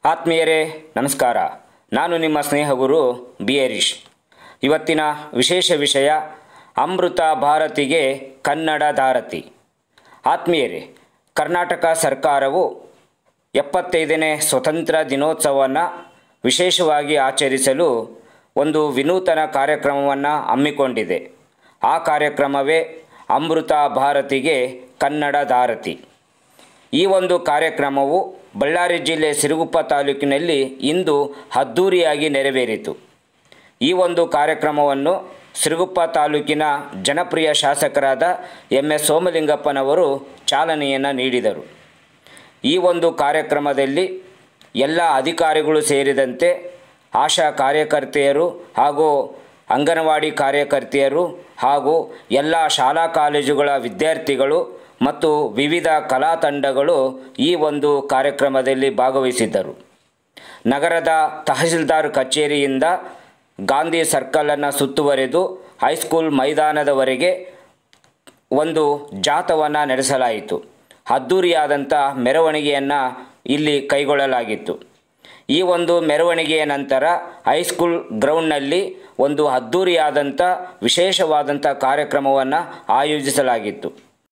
ಆತ್ಮೀಯರೇ ನಮಸ್ಕಾರ ನಾನು ನಿಮ್ಮ ಸ್ನೇಹಗುರು ಬಿ ಹರೀಶ್ ಇವತ್ತಿನ ವಿಶೇಷ ವಿಷಯ ಅಮೃತ ಭಾರತಿಗೆ ಕನ್ನಡ ಧಾರತಿ ಆತ್ಮೀಯರೇ ಕರ್ನಾಟಕ ಸರ್ಕಾರವು ಎಪ್ಪತ್ತೈದನೇ ಸ್ವತಂತ್ರ ದಿನೋತ್ಸವವನ್ನು ವಿಶೇಷವಾಗಿ ಆಚರಿಸಲು ಒಂದು ವಿನೂತನ ಕಾರ್ಯಕ್ರಮವನ್ನು ಹಮ್ಮಿಕೊಂಡಿದೆ ಆ ಕಾರ್ಯಕ್ರಮವೇ ಅಮೃತ ಭಾರತಿಗೆ ಕನ್ನಡ ಧಾರತಿ ಈ ಒಂದು ಕಾರ್ಯಕ್ರಮವು ಬಳ್ಳಾರಿ ಜಿಲ್ಲೆ ಸಿರುಗುಪ್ಪ ತಾಲೂಕಿನಲ್ಲಿ ಇಂದು ಅದ್ಧೂರಿಯಾಗಿ ನೆರವೇರಿತು ಈ ಒಂದು ಕಾರ್ಯಕ್ರಮವನ್ನು ಸಿರುಗುಪ್ಪ ತಾಲೂಕಿನ ಜನಪ್ರಿಯ ಶಾಸಕರಾದ ಎಂ ಎಸ್ ಸೋಮಲಿಂಗಪ್ಪನವರು ಚಾಲನೆಯನ್ನು ನೀಡಿದರು ಈ ಒಂದು ಕಾರ್ಯಕ್ರಮದಲ್ಲಿ ಎಲ್ಲ ಅಧಿಕಾರಿಗಳು ಸೇರಿದಂತೆ ಆಶಾ ಕಾರ್ಯಕರ್ತೆಯರು ಹಾಗೂ ಅಂಗನವಾಡಿ ಕಾರ್ಯಕರ್ತೆಯರು ಹಾಗೂ ಎಲ್ಲ ಶಾಲಾ ಕಾಲೇಜುಗಳ ವಿದ್ಯಾರ್ಥಿಗಳು ಮತ್ತು ವಿವಿಧ ಕಲಾ ತಂಡಗಳು ಈ ಒಂದು ಕಾರ್ಯಕ್ರಮದಲ್ಲಿ ಭಾಗವಹಿಸಿದ್ದರು ನಗರದ ತಹಸೀಲ್ದಾರ್ ಕಚೇರಿಯಿಂದ ಗಾಂಧಿ ಸರ್ಕಲನ್ನು ಸುತ್ತುವರೆದು ಹೈಸ್ಕೂಲ್ ಮೈದಾನದವರೆಗೆ ಒಂದು ಜಾಥವನ್ನು ನಡೆಸಲಾಯಿತು ಅದ್ಧೂರಿಯಾದಂಥ ಮೆರವಣಿಗೆಯನ್ನು ಇಲ್ಲಿ ಕೈಗೊಳ್ಳಲಾಗಿತ್ತು ಈ ಒಂದು ಮೆರವಣಿಗೆಯ ನಂತರ ಹೈಸ್ಕೂಲ್ ಗ್ರೌಂಡ್ನಲ್ಲಿ ಒಂದು ಅದ್ಧೂರಿಯಾದಂಥ ವಿಶೇಷವಾದಂಥ ಕಾರ್ಯಕ್ರಮವನ್ನು ಆಯೋಜಿಸಲಾಗಿತ್ತು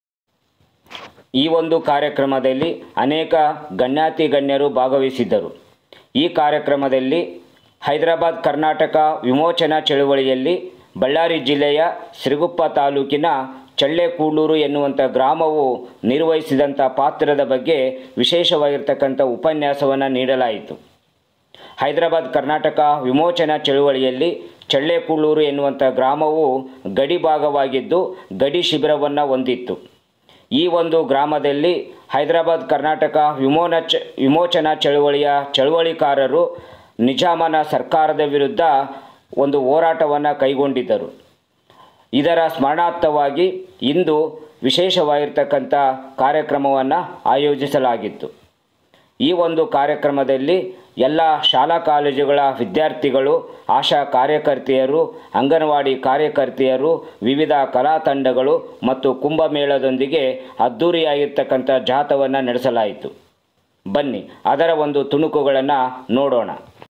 ಈ ಒಂದು ಕಾರ್ಯಕ್ರಮದಲ್ಲಿ ಅನೇಕ ಗಣ್ಯಾತಿ ಗಣ್ಯರು ಭಾಗವಹಿಸಿದ್ದರು ಈ ಕಾರ್ಯಕ್ರಮದಲ್ಲಿ ಹೈದರಾಬಾದ್ ಕರ್ನಾಟಕ ವಿಮೋಚನಾ ಚಳುವಳಿಯಲ್ಲಿ ಬಳ್ಳಾರಿ ಜಿಲ್ಲೆಯ ಸಿರುಗುಪ್ಪ ತಾಲೂಕಿನ ಚಳ್ಳೆಕೂಳೂರು ಎನ್ನುವಂಥ ಗ್ರಾಮವು ನಿರ್ವಹಿಸಿದಂಥ ಪಾತ್ರದ ಬಗ್ಗೆ ವಿಶೇಷವಾಗಿರ್ತಕ್ಕಂಥ ಉಪನ್ಯಾಸವನ್ನು ನೀಡಲಾಯಿತು ಹೈದರಾಬಾದ್ ಕರ್ನಾಟಕ ವಿಮೋಚನಾ ಚಳುವಳಿಯಲ್ಲಿ ಚಳ್ಳೆಕೂಳೂರು ಎನ್ನುವಂಥ ಗ್ರಾಮವು ಗಡಿ ಭಾಗವಾಗಿದ್ದು ಗಡಿ ಶಿಬಿರವನ್ನು ಹೊಂದಿತ್ತು ಈ ಒಂದು ಗ್ರಾಮದಲ್ಲಿ ಹೈದರಾಬಾದ್ ಕರ್ನಾಟಕ ವಿಮೋನ ಚ ವಿಮೋಚನಾ ಚಳುವಳಿಯ ಚಳುವಳಿಕಾರರು ನಿಜಾಮನ ಸರ್ಕಾರದ ವಿರುದ್ಧ ಒಂದು ಹೋರಾಟವನ್ನು ಕೈಗೊಂಡಿದ್ದರು ಇದರ ಸ್ಮರಣಾರ್ಥವಾಗಿ ಇಂದು ವಿಶೇಷವಾಗಿರ್ತಕ್ಕಂಥ ಕಾರ್ಯಕ್ರಮವನ್ನು ಆಯೋಜಿಸಲಾಗಿತ್ತು ಈ ಒಂದು ಕಾರ್ಯಕ್ರಮದಲ್ಲಿ ಎಲ್ಲ ಶಾಲಾ ಕಾಲೇಜುಗಳ ವಿದ್ಯಾರ್ಥಿಗಳು ಆಶಾ ಕಾರ್ಯಕರ್ತೆಯರು ಅಂಗನವಾಡಿ ಕಾರ್ಯಕರ್ತೆಯರು ವಿವಿಧ ಕಲಾ ತಂಡಗಳು ಮತ್ತು ಕುಂಭಮೇಳದೊಂದಿಗೆ ಅದ್ಧೂರಿಯಾಗಿರ್ತಕ್ಕಂಥ ಜಾಥವನ್ನು ನಡೆಸಲಾಯಿತು ಬನ್ನಿ ಅದರ ಒಂದು ತುಣುಕುಗಳನ್ನು ನೋಡೋಣ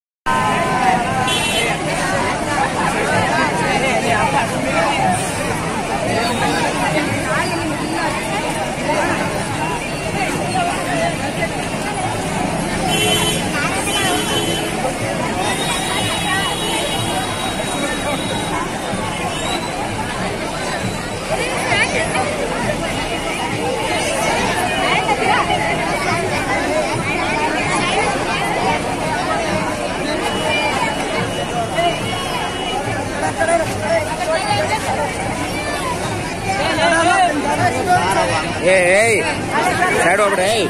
ಏಯ್ ಸೈಡ್ ಹೋಗ್ಬಿಡ್ರಿ ಏಯ್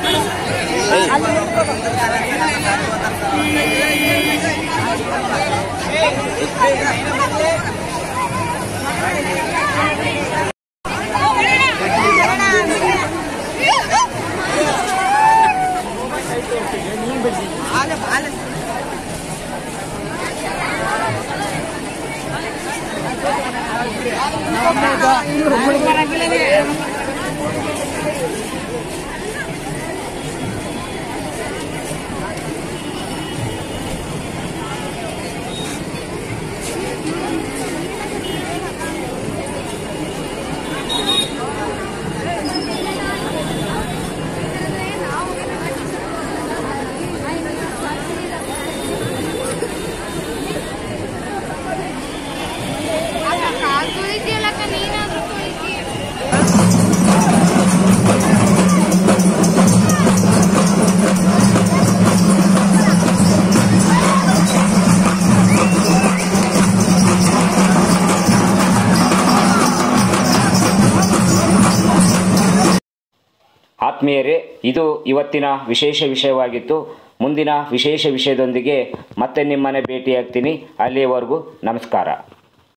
ಕುಳಿತಿಯಲ್ಲಕ್ಕ ನೀನಾದ್ರೂ ಕುಳಿತಿ ಆತ್ಮೀಯರೇ ಇದು ಇವತ್ತಿನ ವಿಶೇಷ ವಿಷಯವಾಗಿತ್ತು ಮುಂದಿನ ವಿಶೇಷ ವಿಷಯದೊಂದಿಗೆ ಮತ್ತೆ ನಿಮ್ಮನೆ ಭೇಟಿಯಾಗ್ತೀನಿ ಅಲ್ಲಿಯವರೆಗೂ ನಮಸ್ಕಾರ